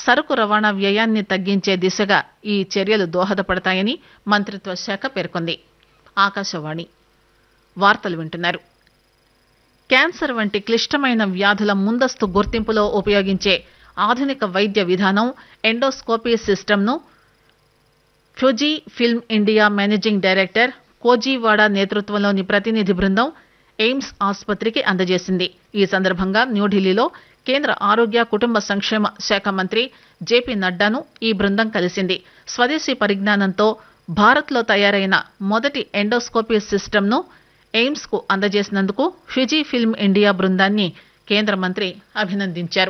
సరుకు రవాణా వ్యయాన్ని తగ్గించే దిశగా ఈ చర్యలు దోహదపడతాయని మంత్రిత్వ శాఖ పేర్కొంది ఆకాశవాణి వార్తలు వింటున్నారు క్యాన్సర్ వంటి క్లిష్టమైన వ్యాధుల ముందస్తు గుర్తింపులో ఉపయోగించే ఆధునిక వైద్య విధానం ఎండోస్కోపీ సిస్టమ్ను Fujifilm India managing director Koji Wada నేతృత్వంలోని ప్రతినిధి బృందం ఎయిమ్స్ ఆసుపత్రికి అందజేసింది ఈ సందర్భంగా న్యూఢిల్లీలో కేంద్ర ఆరోగ్య కుటుంబ సంక్షేమ శాఖ మంత్రి జేపీ నడ్డాను ఈ బృందం కలిసింది స్వదేశీ పరిజ్ఞానంతో భారత్లో తయారైన మొదటి ఎండోస్కోపీ సిస్టమ్ను ఎయిమ్స్ కు అందజేసినందుకు ఫిజీ ఫిల్మ్ ఇండియా బృందాన్ని కేంద్ర మంత్రి అభినందించారు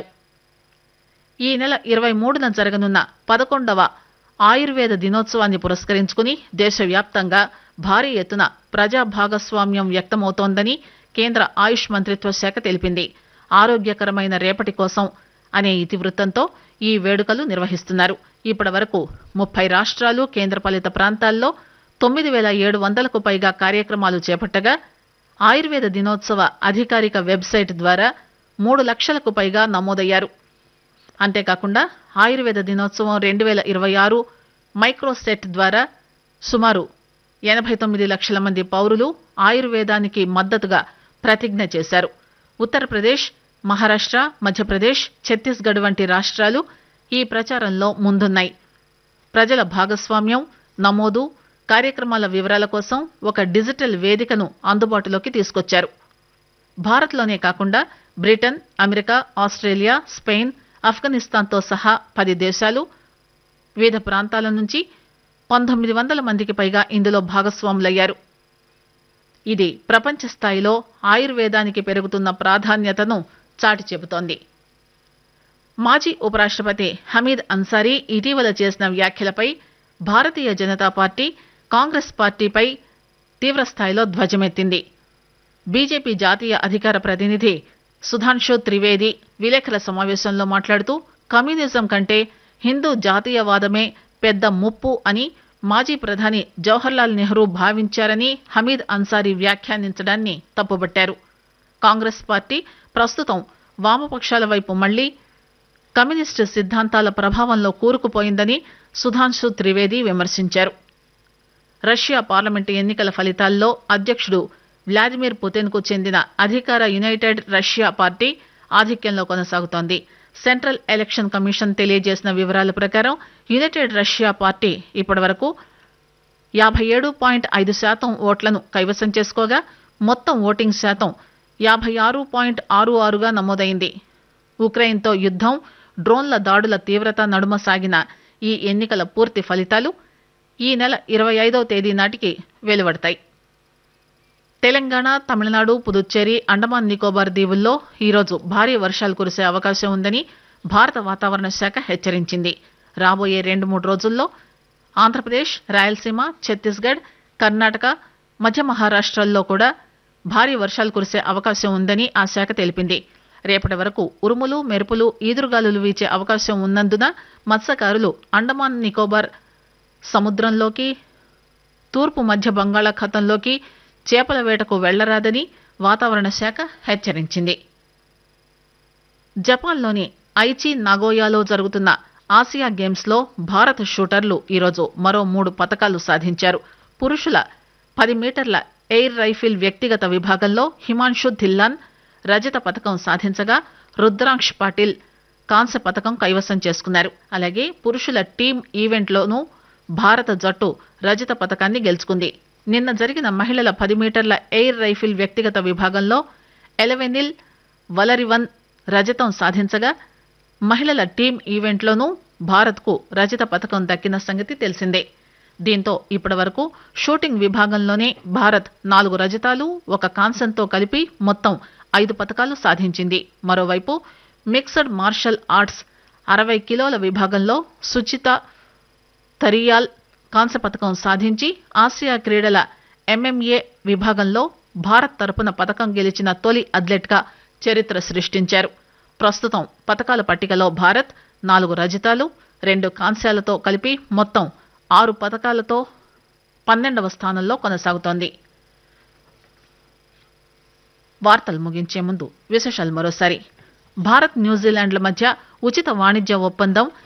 ఈ నెల ఇరవై మూడున జరగనున్న పదకొండవ ఆయుర్వేద దినోత్సవాన్ని పురస్కరించుకుని దేశవ్యాప్తంగా భారీ ఎత్తున ప్రజా భాగస్వామ్యం వ్యక్తమవుతోందని కేంద్ర ఆయుష్ మంత్రిత్వ శాఖ తెలిపింది ఆరోగ్యకరమైన రేపటి కోసం అనే ఇతివృత్తంతో ఈ వేడుకలు నిర్వహిస్తున్నారు ఇప్పటి వరకు ముప్పై రాష్ట్రాలు కేంద్రపాలిత ప్రాంతాల్లో తొమ్మిది వేల ఏడు వందలకు పైగా కార్యక్రమాలు చేపట్టగా ఆయుర్వేద దినోత్సవ అధికారిక వెబ్సైట్ ద్వారా మూడు లక్షలకు పైగా నమోదయ్యారు అంతేకాకుండా ఆయుర్వేద దినోత్సవం రెండు వేల ఇరవై ఆరు మైక్రోసెట్ ద్వారా సుమారు ఎనభై తొమ్మిది లక్షల మంది పౌరులు ఆయుర్వేదానికి మద్దతుగా ప్రతిజ్ఞ చేశారు ఉత్తరప్రదేశ్ మహారాష్ట్ర మధ్యప్రదేశ్ ఛత్తీస్గఢ్ వంటి రాష్ట్రాలు ఈ ప్రచారంలో ముందున్నాయి ప్రజల భాగస్వామ్యం నమోదు కార్యక్రమాల వివరాల కోసం ఒక డిజిటల్ వేదికను అందుబాటులోకి తీసుకొచ్చారు భారత్లోనే కాకుండా బ్రిటన్ అమెరికా ఆస్ట్రేలియా స్పెయిన్ ఆఫ్ఘనిస్తాన్తో సహా పది దేశాలు వివిధ ప్రాంతాల నుంచి పంతొమ్మిది వందల మందికి పైగా ఇందులో భాగస్వాములయ్యారు ఇది ప్రపంచ స్థాయిలో ఆయుర్వేదానికి పెరుగుతున్న ప్రాధాన్యతను చాటి చెబుతోంది మాజీ ఉపరాష్ట్రపతి హమీద్ అన్సారీ ఇటీవల చేసిన వ్యాఖ్యలపై భారతీయ జనతా పార్టీ కాంగ్రెస్ పార్టీపై తీవ్రస్థాయిలో ధ్వజమెత్తింది బీజేపీ జాతీయ అధికార ప్రతినిధి సుధాంశు త్రివేది విలేకరుల సమావేశంలో మాట్లాడుతూ కమ్యూనిజం కంటే హిందూ జాతీయవాదమే పెద్ద ముప్పు అని మాజీ ప్రధాని జవహర్లాల్ నెహ్రూ భావించారని హమీద్ అన్సారీ వ్యాఖ్యానించడాన్ని తప్పుబట్టారు కాంగ్రెస్ పార్టీ ప్రస్తుతం వామపక్షాల వైపు మళ్లీ కమ్యూనిస్టు సిద్ధాంతాల ప్రభావంలో కూరుకుపోయిందని సుధాంశు త్రివేది విమర్శించారు రష్యా పార్లమెంటు ఎన్నికల ఫలితాల్లో అధ్యక్షుడు వ్లాదిమిర్ పుతిన్ కు చెందిన అధికార యునైటెడ్ రష్యా పార్టీ ఆధిక్యంలో కొనసాగుతోంది సెంట్రల్ ఎలక్షన్ కమిషన్ తెలియజేసిన వివరాల ప్రకారం యునైటెడ్ రష్యా పార్టీ ఇప్పటివరకు యాభై ఏడు పాయింట్ ఐదు శాతం ఓట్లను కైవసం చేసుకోగా మొత్తం ఓటింగ్ శాతం యాభై ఆరు పాయింట్ ఆరు ఆరుగా నమోదైంది ఉక్రెయిన్తో యుద్దం డ్రోన్ల దాడుల తీవ్రత నడుమ సాగిన ఈ ఎన్నికల పూర్తి ఫలితాలు ఈ నెల ఇరవై ఐదవ తేదీ నాటికి వెలువడతాయి తెలంగాణ తమిళనాడు పుదుచ్చేరి అండమాన్ నికోబార్ దీవుల్లో ఈరోజు భారీ వర్షాలు కురిసే అవకాశం ఉందని భారత వాతావరణ శాఖ హెచ్చరించింది రాబోయే రెండు మూడు రోజుల్లో ఆంధ్రప్రదేశ్ రాయలసీమ ఛత్తీస్గఢ్ కర్ణాటక మధ్య మహారాష్ట్రల్లో కూడా భారీ వర్షాలు కురిసే అవకాశం ఉందని ఆ శాఖ తెలిపింది రేపటి వరకు ఉరుములు మెరుపులు ఈదురుగాలులు వీచే అవకాశం ఉన్నందున మత్స్యకారులు అండమాన్ నికోబార్ సముద్రంలోకి తూర్పు మధ్య బంగాళాఖాతంలోకి చేపల వేటకు వెళ్లరాదని వాతావరణ శాఖ హెచ్చరించింది జపాన్లోని ఐచి నాగోయాలో జరుగుతున్న ఆసియా గేమ్స్ లో భారత షూటర్లు ఈరోజు మరో మూడు పతకాలు సాధించారు పురుషుల పది మీటర్ల ఎయిర్ రైఫిల్ వ్యక్తిగత విభాగంలో హిమాన్షు ధిల్లాన్ రజత పతకం సాధించగా రుద్రాంక్ష్ పాటిల్ కాంస్య పతకం కైవసం చేసుకున్నారు అలాగే పురుషుల టీం ఈవెంట్లోనూ భారత జట్టు రజత పతకాన్ని గెలుచుకుంది నిన్న జరిగిన మహిళల పది మీటర్ల ఎయిర్ రైఫిల్ వ్యక్తిగత విభాగంలో ఎలవెనిల్ వలరివన్ రజతం సాధించగా మహిళల టీం ఈవెంట్లోనూ భారత్కు రజత పతకం దక్కిన సంగతి తెలిసిందే దీంతో ఇప్పటి వరకు షూటింగ్ విభాగంలోనే భారత్ నాలుగు రజతాలు ఒక కాంస్యంతో కలిపి మొత్తం ఐదు పతకాలు సాధించింది మరోవైపు మిక్స్డ్ మార్షల్ ఆర్ట్స్ అరవై కిలోల విభాగంలో సుచిత తరియాల్ కాంస్య పతకం సాధించి ఆసియా క్రీడల ఎంఎంఏ విభాగంలో భారత్ తరపున పతకం గెలిచిన తొలి అథ్లెట్గా చరిత్ర సృష్టించారు ప్రస్తుతం పతకాల పట్టికలో భారత్ నాలుగు రజతాలు రెండు కాంస్యాలతో కలిపి మొత్తం ఆరు పతకాలతో పన్నెండవ స్థానంలో కొనసాగుతోంది వార్తలు ముగించే ముందు విశేషాలు మరోసారి భారత్ న్యూజిలాండ్ల మధ్య ఉచిత వాణిజ్య ఒప్పందం